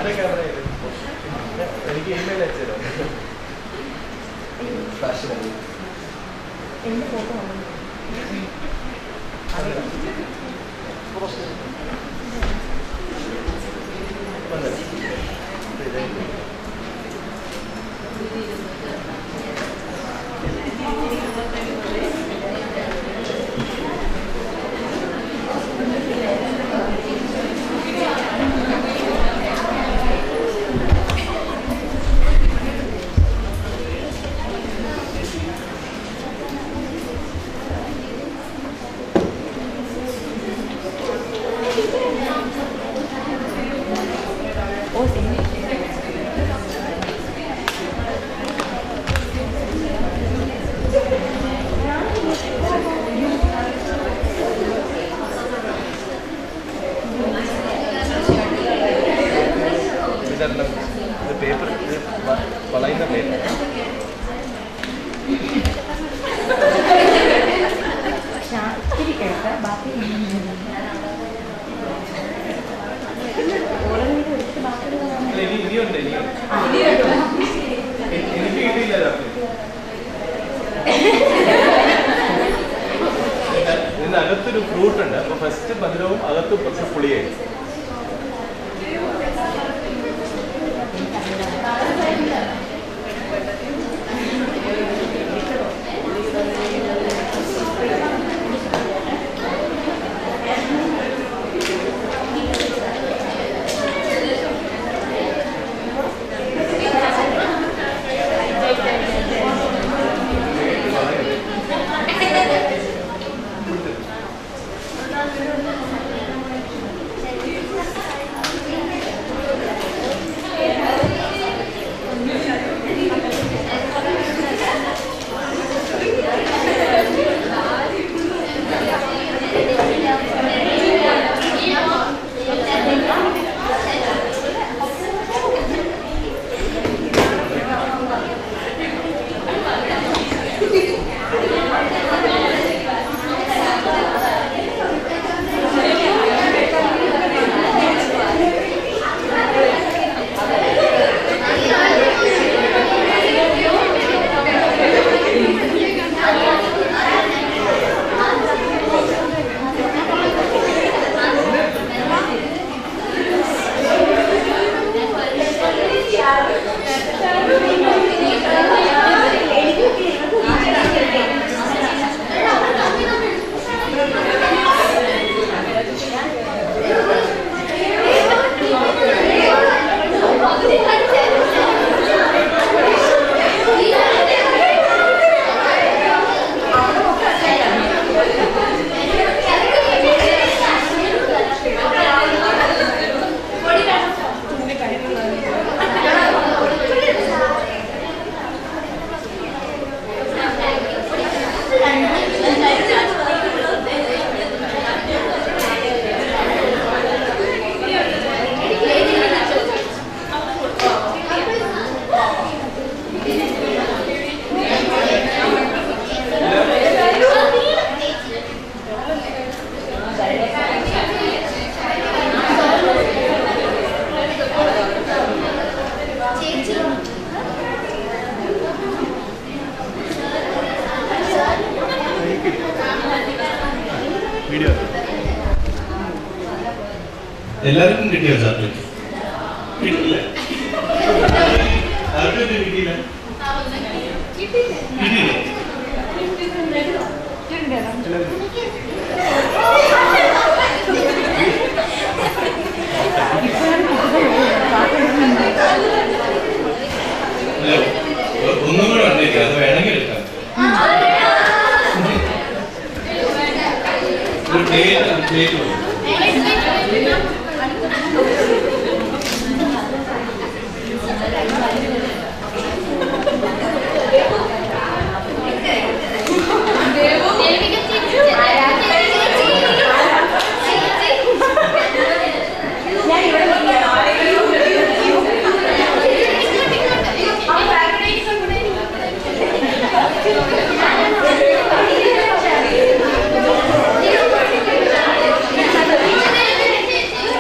സാറിന്റെ ക്യാമറ എനിക്ക് ഇമെയിൽ അയച്ചുതരാം ഫാഷൻ എന്റെ ഫോട്ടോ ഓ ശരി ഇതെല്ലാം ഇത് പേപ്പർ ഇത് വ- വളയുന്ന പേപ്പർ പക്ഷെ ആ ഇത്തിരി കേൾക്കാം ബാക്കി ഓരോ വീട് എടുത്ത് ബാക്കിയുള്ളത് അല്ല, ഇനി ഇനിയുണ്ട് ഇനിയുണ്ട് എ- എനിക്ക് കിട്ടിയില്ല രാത്രി ഇതിന് അകത്തൊരു ഫ്രൂട്ട് ഉണ്ട് അപ്പൊ ഫസ്റ്റ് മധുരവും അകത്ത് കുറച്ച് പുളിയായി വീഡിയോ എല്ലാവർക്കും കിട്ടിയോ ചാക്ലേറ്റ് കിട്ടില്ല ആർക്കും ഇത് കിട്ടിയില്ല കിട്ടിയില്ലേ അല്ല, ഒ- ഒന്നും കൂടെ ഉണ്ടേക്ക് അത് വേണമെങ്കിൽ എടുക്കാം ഒരു പ്ലേറ്റ് പ്ലേറ്റ് മതി ഞാൻ ഇവിടെ Thank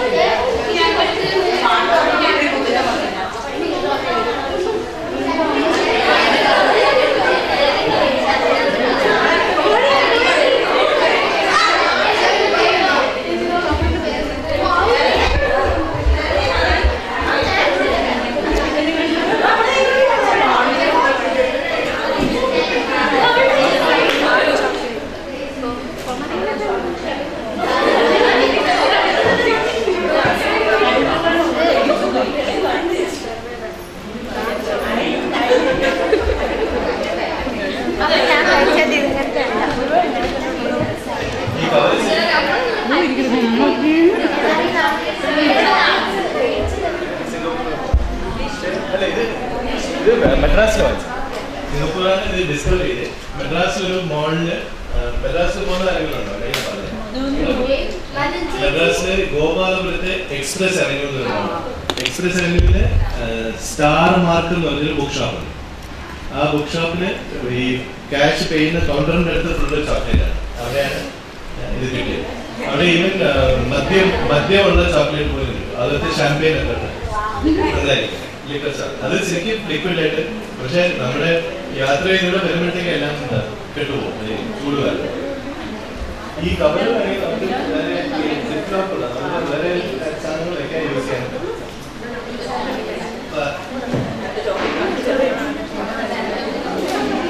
മദ്രാസിലെ ഗോപാലപുരത്തെ എക്സ്പ്രസ് അവന്യൂ എന്ന് പറയുന്നത് എക്സ്പ്രസ് അവന്യൂവിലെ സ്റ്റാർ മാർക്ക് എന്ന് പറഞ്ഞൊരു ബുക്ക് ഷോപ്പുണ്ട് ആ ബുക്ക് ഷോപ്പില് ഈ ക്യാഷ് ചെയ്യുന്ന കൗണ്ടറിന്റെ അടുത്ത് ഫുള്ള് ചോക്ലേറ്റ് ആണ് അവിടെയാണ് ഇത് കിട്ടിയത് അവിടെ ഈവൻ മദ്യം മദ്യമുള്ള ചോക്ലേറ്റ് പോലും കിട്ടും അതൊക്കെ ഷാമ്പെയിൻ ഒക്കെ ഉണ്ട് നന്നായിരിക്കും ലിക്വർ ചോക്ലേറ്റ് അത് ശരിക്കും ലിക്വിഡ് ആയിട്ട് പക്ഷെ നമ്മുടെ യാത്ര ചെയ്തിവിടെ വരുമ്പോഴത്തേക്ക് എല്ലാം എന്താ കെട്ടുപോകും ഈ ചൂടുകാലം ഈ കവർ വേണമെങ്കിൽ നമുക്ക് വേറെ സിപ്പ് ലോക്കുള്ള നമുക്ക് വേറെ സാധനങ്ങളൊക്കെ യൂസ് ചെയ്യാൻ പറ്റും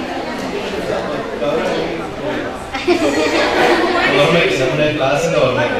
ഓർമ്മയ്ക്ക് നമ്മുടെ ക്ലാസ്സിന്റെ ഓർമ്മയ്ക്ക്